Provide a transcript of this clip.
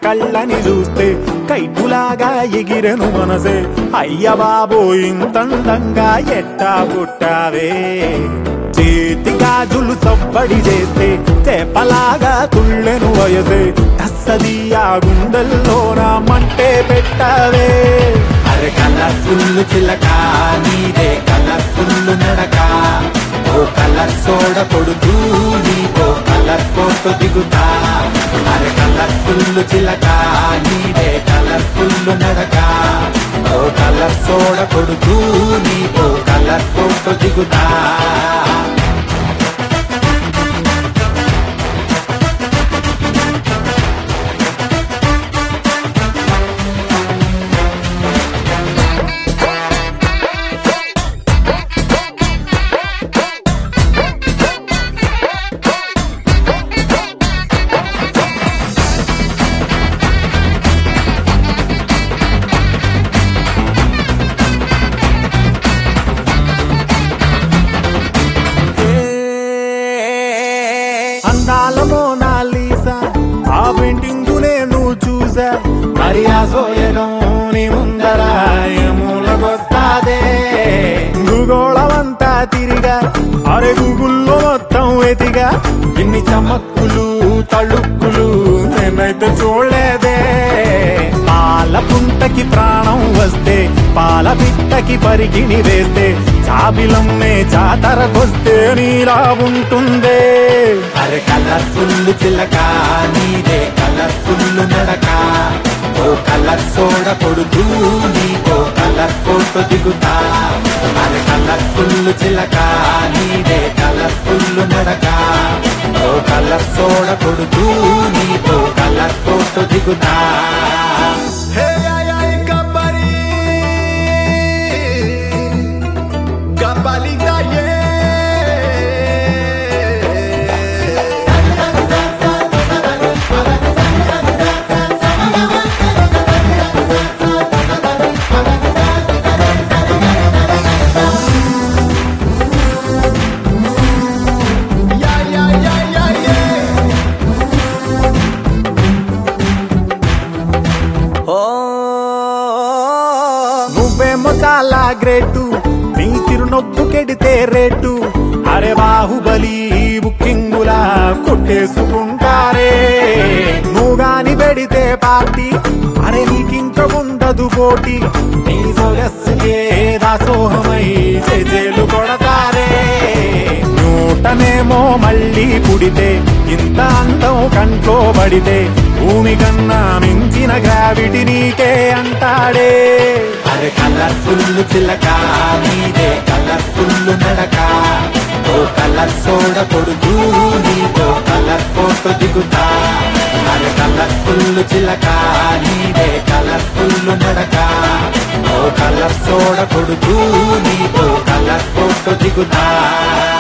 కళ్ళని చూస్తే కైటులాగా ఎగిరెను మనసే అయ్య బాబో ఇంతందంగా ఎట్టా పుట్టావే చేతి గాజులు సవ్వడి చేస్తే చేపలాగా తుళ్ళెను వయసే తస్సదియా గుండెల్లో నా మంటే పెట్టావే అరే కలర్ఫుల్ చిలక నీదే కలర్ఫుల్ నడక ఓ కలర్ సోడ కొడుతూ నీకో కలర్ ఫోటో దిగుతా అరే కలర్ఫుల్ చిలక నీదే కలర్ఫుల్ నడక ఓ కలర్ సోడ కొడుతూ నీకో కలర్ ఫోటో దిగుతా అందాల మోనాలీసా ఆ పెయింటింగ్ నేను చూసా మరి ఆ సోయగం నీ ముందర మూలకొస్తాదే భూగోళమంతా తిరిగా అరే గూగుల్లో మొత్తం ఎతిగా ఇన్ని చమక్కులు తళుక్కులు నేనైతే చూడలేదే పాల పుంటకి ప్రాణం వస్తే పాల పిట్టకి పరికిణి వేస్తే చాబిలమ్మే జాతరకొస్తే నీలా ఉంటుందే అరే కలర్ఫుల్ చిలక నీదే కలర్ఫుల్ నడక ఓ కలర్ సోడ కొడుతూ నీకో కలర్ ఫోటో దిగుతా అరే కలర్ఫుల్ చిలక నీదే కలర్ఫుల్ నడక ఓ కలర్ సోడ కొడుతూ నీకో కలర్ ఫోటో దిగుతా Hey, ay, ay, Gabari. Gabalita, yeah. Yeah, yeah, yeah, yeah, yeah. నువ్వేమో చాలా గ్రేటు నీ చిరునొప్పు కెడితే రేటు అరే బాహుబలి బుకింగులా కొట్టేసుకుంటారే నువ్వు గాని పెడితే పార్టీ అరే నీకింక ఉండదు పోటీ నీ సొగస్సుకే దాసోహమై చేజేలు కొడతారే నూటనేమో మళ్ళీ పుడితే ఇంత అందం కంట్లో పడితే భూమి కన్నా మించిన గ్రావిటీ నీకే అంటాడే అరే కలర్ఫుల్ చిలక నీదే కలర్ఫుల్ నడక ఓ కలర్ సోడ కొడుతూ నీతో కలర్ ఫోటో దిగుతా అరే కలర్ఫుల్ చిలక నీదే కలర్ఫుల్ నడక ఓ కలర్ సోడ కొడుతూ నీతో కలర్ ఫోటో దిగుతా